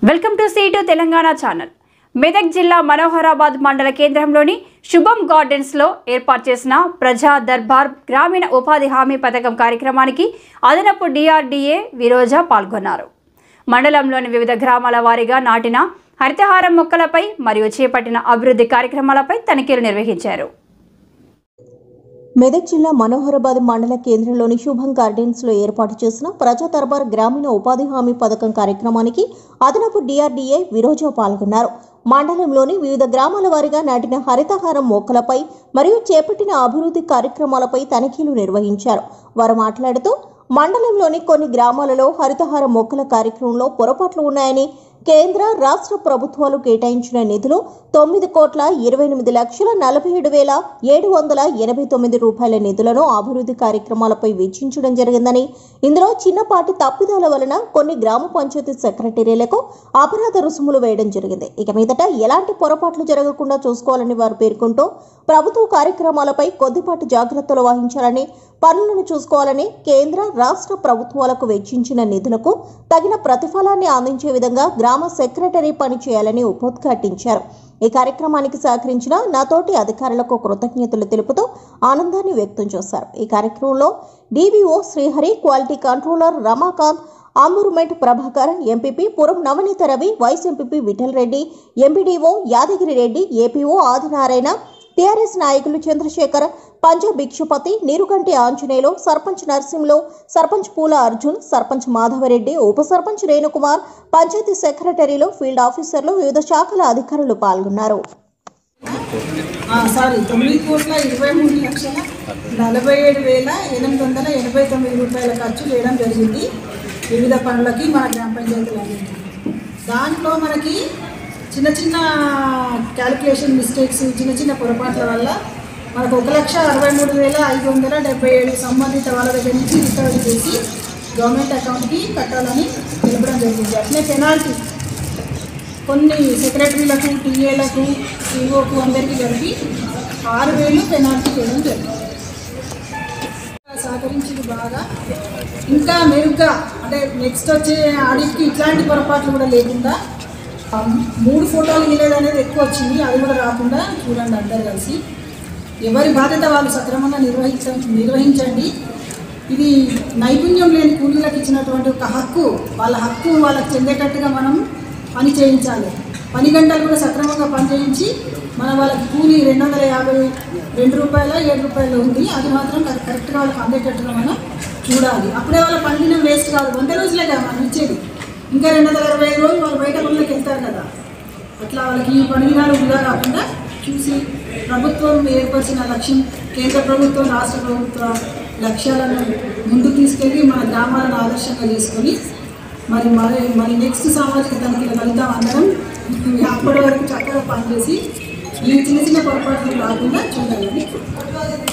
welcome to C two Telangana channel Medak జిల్లా మనోహరాబాద్ మండల కేంద్రంలోని శుభం గార్డెన్స్లో ఏర్పాటు చేసిన ప్రజా దర్బార్ గ్రామీణ ఉపాధి హామీ పథకం కార్యక్రమానికి అదనపు డిఆర్డీఏ విరోజ పాల్గొన్నారు మండలంలోని వివిధ గ్రామాల వారీగా నాటిన హరితహారం మొక్కలపై మరియు చేపట్టిన అభివృద్ధి కార్యక్రమాలపై తనిఖీలు నిర్వహించారు మెదక్ జిల్లా మనోహరాబాద్ మండల కేంద్రంలోని శుభం గార్డెన్స్ లో ఏర్పాటు చేసిన ప్రజా దర్బార్ గ్రామీణ ఉపాధి హామీ పథకం కార్యక్రమానికి అదనపు డిఆర్డీఏ విరోజా పాల్గొన్నారు మండలంలోని వివిధ గ్రామాల వారీగా నాటిన హరితహారం మొక్కలపై మరియు చేపట్టిన అభివృద్ధి కార్యక్రమాలపై తనిఖీలు నిర్వహించారు వారు మాట్లాడుతూ మండలంలోని కొన్ని గ్రామాలలో హరితహార మొక్కల కార్యక్రమంలో పొరపాట్లు ఉన్నాయని కేంద్ర రాష్ట్ర ప్రభుత్వాలు కేటాయించిన నిధులు తొమ్మిది కోట్ల ఇరవై ఎనిమిది లక్షల నలభై ఏడు వేల ఏడు వందల ఎనభై తొమ్మిది రూపాయల నిధులను అభివృద్ధి కార్యక్రమాలపై వెచ్చించడం జరిగిందని ఇందులో చిన్నపాటి తప్పిదాల వలన కొన్ని గ్రామ పంచాయతీ సెక్రటరీలకు అపరాధ రుసుములు వేయడం జరిగింది ఇక మీదట ఎలాంటి పొరపాట్లు జరగకుండా చూసుకోవాలని వారు పేర్కొంటూ ప్రభుత్వ కార్యక్రమాలపై కొద్దిపాటి జాగ్రత్తలు వహించాలని పనులను చూసుకోవాలని కేంద్ర రాష్ట్ర ప్రభుత్వాలకు వెచ్చించిన నిధులకు తగిన ప్రతిఫలాన్ని అందించే విధంగా గ్రామ సెక్రటరీ పని చేయాలని ఉపోద్ఘాటించారు ఈ కార్యక్రమానికి సహకరించిన నాతోటి అధికారులకు కృతజ్ఞతలు తెలుపుతూ ఆనందాన్ని వ్యక్తం చేశారు ఈ కార్యక్రమంలో DVO Srihari quality controller Ramakant ఆంబురుమెంట్ Prabhakar MPP Puram Navaneetha Ravi vice MPP Vithal Reddy MPDO Yadagiri Reddy APO Adinarayana TRS నాయకులు చంద్రశేఖర్ పంజాబ్ భిక్షుపతి నీరుకంటి ఆంజనేయులు సర్పంచ్ నర్సింహులు సర్పంచ్ పూల అర్జున్ సర్పంచ్ మాధవరెడ్డి ఉప సర్పంచ్ రేణుకుమార్ పంచాయతీ సెక్రటరీలు ఫీల్డ్ ఆఫీసర్లు వివిధ శాఖల అధికారులు పాల్గొన్నారు ఆ, సారీ తొమ్మిది కోట్ల ఇరవై మూడు లక్షల నలభై ఏడు వేల ఎనిమిది వందల ఎనభై తొమ్మిది రూపాయల ఖర్చు చేయడం జరిగింది వివిధ పనులకి మన గ్రామ పంచాయతీలన్నింటికి దాంట్లో మనకి చిన్న చిన్న క్యాలిక్యులేషన్ మిస్టేక్స్ చిన్న చిన్న పొరపాట్ల వల్ల మనకు ఒక లక్ష అరవై మూడు వేల ఐదు వందల డెబ్బై ఏడు సంబంధిత వాళ్ళ దగ్గర నుంచి రికవరీ చేసి గవర్నమెంట్ అకౌంట్కి కట్టాలని తెలపడం జరిగింది అట్లే పెనాల్టీ కొన్ని సెక్రటరీలకు టీఏలకు ఈఓకు అందరికీ కలిపి ఆరు వేలు పెనాల్టీ చేయడం జరిగింది సహకరించింది బాగా ఇంకా మెరుగ్గా అంటే నెక్స్ట్ వచ్చే ఆడిట్కి ఇట్లాంటి పొరపాట్లు కూడా లేకుండా ఆ, మూడు ఫోటోలు ఇవ్వలేదు అనేది ఎక్కువ వచ్చింది అది కూడా రాకుండా చూడండి అందరు కలిసి ఎవరి బాధ్యత వాళ్ళు సక్రమంగా నిర్వహించ నిర్వహించండి ఇది నైపుణ్యం లేని కూలీలకు ఇచ్చినటువంటి ఒక హక్కు వాళ్ళ హక్కు వాళ్ళకి చెందేటట్టుగా మనం పని చేయించాలి పని గంటలు కూడా సక్రమంగా పని చేయించి మనం వాళ్ళకి కూలీ రెండు వందల యాభై రెండు రూపాయల ఏడు రూపాయలు ఉంది అది మాత్రం కరెక్ట్- కరెక్ట్గా వాళ్ళకి అందేటట్టుగా మనం చూడాలి అప్పుడే వాళ్ళ పని వేస్ట్ కాదు వంద రోజులే కదా మనం ఇచ్చేది ఇంకా రెండు వందల ఇరవై ఐదు రోజులు వాళ్ళు బయట పనులకు వెళ్తారు కదా అట్లా వాళ్ళకి ఈ పని దినాలు వృధా కాకుండా చూసి ప్రభుత్వం ఏర్పరిచిన లక్ష్యం కేంద్ర ప్రభుత్వం రాష్ట్ర ప్రభుత్వ లక్ష్యాలను ముందుకు తీసుకెళ్ళి మన గ్రామాలను ఆదర్శంగా చేసుకొని మరి మరి మరి నెక్స్ట్ సామాజిక తనిఖీలు కలుద్దాం అందరం అప్పటి వరకు చక్కగా పనిచేసి ఈ చిన్న చిన్న పొరపాట్లు రాకుండా చూడాలని